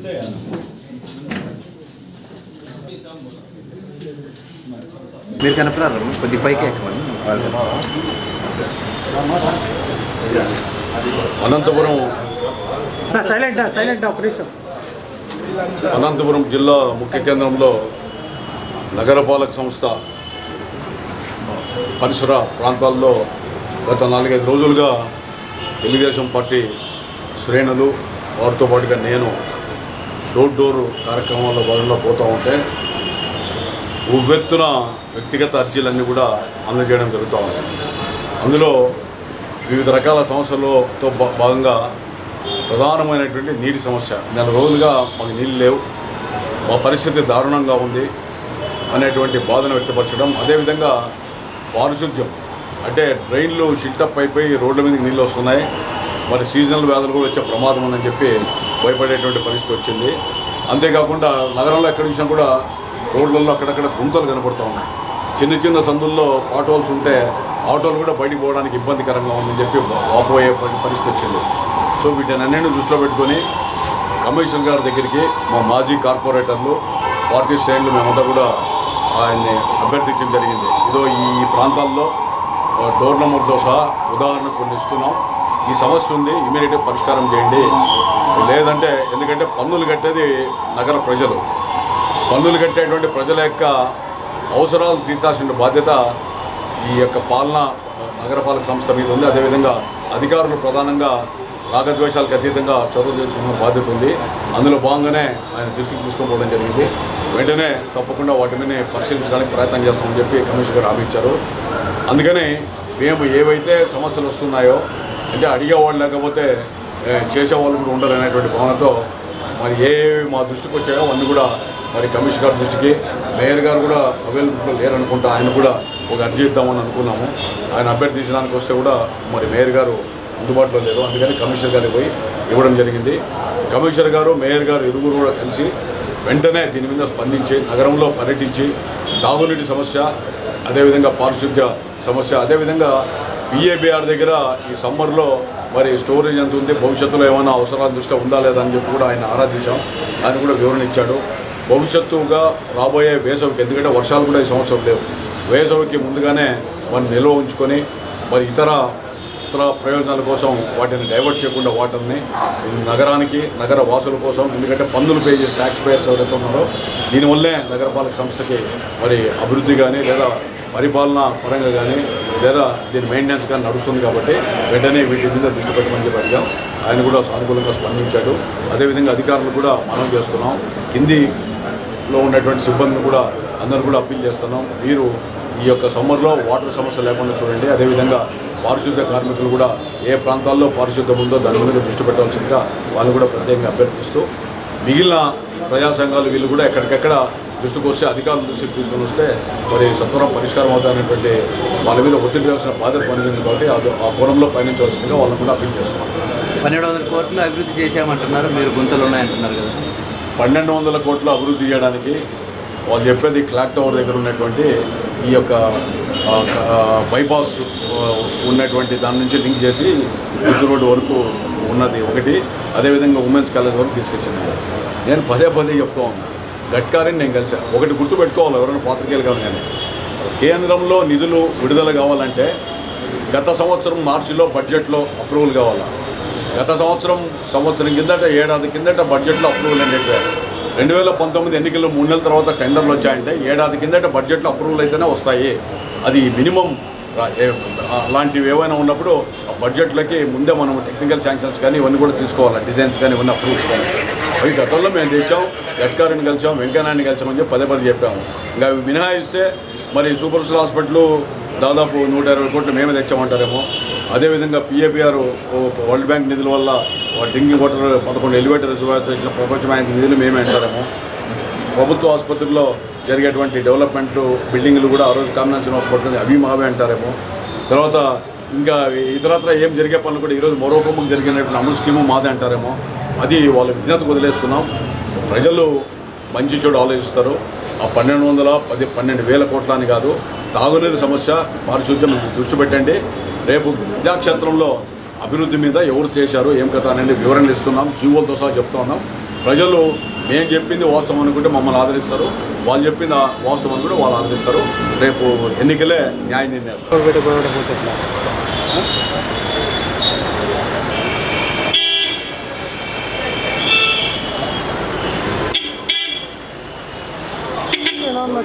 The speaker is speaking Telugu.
మీరు కనపడారు కొద్ది పైకి ఎక్కమని అనంతపురం సైలెంట్ సైలెంట్ ఒక నిమిషం అనంతపురం జిల్లా ముఖ్య కేంద్రంలో నగరపాలక సంస్థ పరిసర ప్రాంతాల్లో గత నాలుగైదు రోజులుగా తెలుగుదేశం పార్టీ శ్రేణులు వారితో పాటుగా నేను డోర్ డోర్ కార్యక్రమాల్లో భాగంగా పోతూ ఉంటే ఉవ్వెత్తున వ్యక్తిగత అర్జీలన్నీ కూడా అందజేయడం జరుగుతూ ఉంది అందులో వివిధ రకాల సమస్యలతో భా- భాగంగా ప్రధానమైనటువంటి నీటి సమస్య నెల రోజులుగా మాకు నీళ్ళు లేవు మా పరిస్థితి దారుణంగా ఉంది అనేటువంటి బాధను వ్యక్తపరచడం అదేవిధంగా పారిశుద్ధ్యం అంటే డ్రైన్లు షిల్టప్ అయిపోయి రోడ్ల మీదకి నీళ్ళు వస్తున్నాయి మరి సీజనల్ వ్యాధులు కూడా వచ్చే ప్రమాదం ఉందని చెప్పి భయపడేటువంటి పరిస్థితి వచ్చింది అంతేకాకుండా నగరంలో ఎక్కడి నుంచి కూడా రోడ్లలో అక్కడక్కడ గుంతలు కనపడుతూ ఉన్నాయి చిన్న చిన్న సందుల్లో ఆటోల్స్ ఉంటే ఆటోలు కూడా బయటికి పోవడానికి ఇబ్బందికరంగా ఉందని చెప్పి వాపోయే పరి- పరిస్థితి వచ్చింది సో వీటినన్నింటిని దృష్టిలో పెట్టుకొని కమిషనర్ గారి దగ్గరికి మా మాజీ కార్పొరేటర్లు పార్టీ శ్రేణులు మేమంతా కూడా ఆయన్ని అభ్యర్థించడం జరిగింది ఇదో ఈ ప్రాంతాల్లో ఆ, డోర్ నెంబర్తో సహా ఉదాహరణ కొన్ని ఇస్తున్నాం ఈ సమస్య ఉంది ఇమీడియట్గా పరిష్కారం చేయండి లేదంటే ఎందుకంటే పన్నులు కట్టేది నగర ప్రజలు పన్నులు కట్టేటువంటి ప్రజల యొక్క అవసరాలు తీర్చాల్సిన బాధ్యత ఈ యొక్క పాలన ఆ, నగరపాలక సంస్థ మీద ఉంది అదేవిధంగా అధికారులు ప్రధానంగా రాగద్వేషాలకు అతీతంగా చొరవ తీసుకున్న బాధ్యత ఉంది అందులో భాగంగానే ఆయన దృష్టికి తీసుకుపోవడం జరిగింది వెంటనే తప్పకుండా వాటి మీద పరిశీలించడానికి ప్రయత్నం చేస్తామని చెప్పి కమిషనర్ గారు హామీ ఇచ్చారు అందుకని మేము ఏవైతే సమస్యలు వస్తున్నాయో అంటే అడిగేవాళ్ళు లేకపోతే ఏ, చేసేవాళ్ళు కూడా ఉండరు అనేటువంటి భావనతో మరి ఏ మా దృష్టికి వచ్చాయో అన్నీ కూడా మరి కమిషనర్ గారి దృష్టికి మేయర్ గారు కూడా అవైలబుల్లో లేరనుకుంటా ఆయన కూడా ఒక అర్జీ ఇద్దామని అనుకున్నాము ఆయన అభ్యర్థించడానికి వస్తే కూడా మరి మేయర్ గారు అందుబాటులో లేరు అందుకని కమిషనర్ గారికి పోయి ఇవ్వడం జరిగింది కమిషనర్ గారు మేయర్ గారు ఇరువురు కూడా కలిసి వెంటనే దీని మీద స్పందించి నగరంలో పర్యటించి తాగునీటి సమస్య అదేవిధంగా పారిశుద్ధ్య సమస్య అదేవిధంగా పిఏబిఆర్ దగ్గర ఈ సమ్మర్లో మరి స్టోరేజ్ ఎంత ఉంది భవిష్యత్తులో ఏమైనా అవసరాల దృష్ట్యా ఉందా లేదా అని చెప్పి కూడా ఆయన ఆరాధించాం ఆయన కూడా వివరణ ఇచ్చాడు భవిష్యత్తుగా రాబోయే వేసవికి ఎందుకంటే వర్షాలు కూడా ఈ సంవత్సరం లేవు వేసవికి ముందుగానే మరి నిల్వ ఉంచుకొని మరి ఇతర ఇతర ప్రయోజనాల కోసం వాటిని డైవర్ట్ చేయకుండా వాటిని ఈ నగరానికి నగర వాసుల కోసం ఎందుకంటే పన్నులు పే చేసే ట్యాక్స్ పేయర్స్ ఎవరైతే ఉన్నారో దీనివల్లే నగరపాలక సంస్థకి మరి అభివృద్ధి కానీ లేదా పరిపాలన పరంగా కానీ లేదా దీని మెయింటెనెన్స్ కానీ నడుస్తుంది కాబట్టి వెంటనే వీటి మీద దృష్టి పెట్టమని చెప్పి అడిగాం ఆయన కూడా సానుకూలంగా స్పందించాడు అదేవిధంగా అధికారులు కూడా మనం చేస్తున్నాం కిందిలో ఉన్నటువంటి సిబ్బందిని కూడా అందరూ కూడా అప్పీల్ చేస్తున్నాం మీరు ఈ యొక్క సమ్మర్లో వాటర్ సమస్య లేకుండా చూడండి అదేవిధంగా పారిశుద్ధ్య కార్మికులు కూడా ఏ ప్రాంతాల్లో పారిశుద్ధ్యం ఉందో దాని మీద దృష్టి పెట్టాల్సిందిగా వాళ్ళు కూడా ప్రత్యేకంగా అభ్యర్థిస్తూ మిగిలిన ప్రజా సంఘాలు వీళ్ళు కూడా ఎక్కడికెక్కడ దృష్టికి వస్తే అధికారుల దృష్టికి తీసుకొని వస్తే మరి సత్వరం పరిష్కారం అవుతాయనేటువంటి వాళ్ళ మీద ఒత్తిడి వేయాల్సిన బాధ్యత పనిచేసింది కాబట్టి అది ఆ కోణంలో పయనించవలసిందిగా వాళ్ళని కూడా అప్పీల్ చేస్తున్నాం పన్నెండు వందల కోట్లు అభివృద్ధి చేశామంటున్నారు మీరు గుంతలు ఉన్నాయంటున్నారు కదా పన్నెండు వందల కోట్ల అభివృద్ధి చేయడానికి వాళ్ళు చెప్పేది క్లాక్ టవర్ దగ్గర ఉన్నటువంటి ఈ యొక్క ఆ, ఆ, బైపాస్ ఆ, ఉన్నటువంటి దాని నుంచి లింక్ చేసి గుర్తు రోడ్డు వరకు ఉన్నది ఒకటి అదేవిధంగా ఉమెన్స్ కాలేజ్ వరకు తీసుకొచ్చింది నేను పదే పదే చెప్తా ఉన్నా గడ్కారీని నేను కలిసా ఒకటి గుర్తుపెట్టుకోవాలి ఎవరైనా పాత్రికేయులు కావాలి కానీ కేంద్రంలో నిధులు విడుదల కావాలంటే గత సంవత్సరం మార్చిలో బడ్జెట్లో అప్రూవల్ కావాలా గత సంవత్సరం సంవత్సరం కిందట ఏడాది కిందట బడ్జెట్లో అప్రూవల్ అంటే రెండు వేల పంతొమ్మిది ఎన్నికల్లో మూడు నెలల తర్వాత టెండర్లు వచ్చాయంటే ఏడాది కిందట బడ్జెట్లో అప్రూవల్ అయితేనే వస్తాయి అది మినిమం రా- ఏ- అలాంటివి ఏవైనా ఉన్నప్పుడు ఆ బడ్జెట్లకి ముందే మనం టెక్నికల్ శాంక్షన్స్ కానీ ఇవన్నీ కూడా తీసుకోవాలి డిజైన్స్ కానీ ఇవన్నీ అప్రూవ్స్ కానీ అవి గతంలో మేము తెచ్చాం గడ్కారీని కలిసాం వెంకయ్యనాయుడిని కలిసామని చెప్పి పదే పదే చెప్పాము ఇంకా అవి మినహాయిస్తే మరి సూపర్ స్టార్ హాస్పిటల్ దాదాపు నూట ఇరవై కోట్లు మేమే తెచ్చామంటారేమో అదేవిధంగా పిఏపిఆర్ వరల్డ్ బ్యాంక్ నిధుల వల్ల డ్రింకింగ్ వాటర్ పదకొండు ఎలివేటర్ రిజర్వాయర్స్ ఇచ్చిన ప్రపంచ బ్యాంక్ నిధులు మేమే అంటారేమో ప్రభుత్వ ఆసుపత్రుల్లో జరిగేటువంటి డెవలప్మెంట్ బిల్డింగ్లు కూడా ఆ రోజు కాంబినేషన్ హాస్పిటల్ అవి మావే అంటారేమో తర్వాత ఇంకా ఇతరత్ర ఏం జరిగే పనులు కూడా ఈరోజు మరో కుమ్మకు జరిగినటువంటి అమలు స్కీము మాదే అంటారేమో అది వాళ్ళ విజ్ఞతకు వదిలేస్తున్నాం ప్రజలు మంచి చెడు ఆలోచిస్తారు ఆ పన్నెండు వందల పది పన్నెండు వేల కోట్ల అని కాదు తాగునీరు సమస్య పారిశుద్ధ్యం దృష్టి పెట్టండి రేపు ప్రజాక్షేత్రంలో అభివృద్ధి మీద ఎవరు చేశారు ఏం కథ అనేది వివరణలు ఇస్తున్నాం జీవోలతో సహా చెప్తా ఉన్నాం ప్రజలు మేము చెప్పింది వాస్తవం అనుకుంటే మమ్మల్ని ఆదరిస్తారు వాళ్ళు చెప్పింది ఆ వాస్తవం అని కూడా వాళ్ళు ఆదరిస్తారు రేపు ఎన్నికలే న్యాయ నిర్ణయం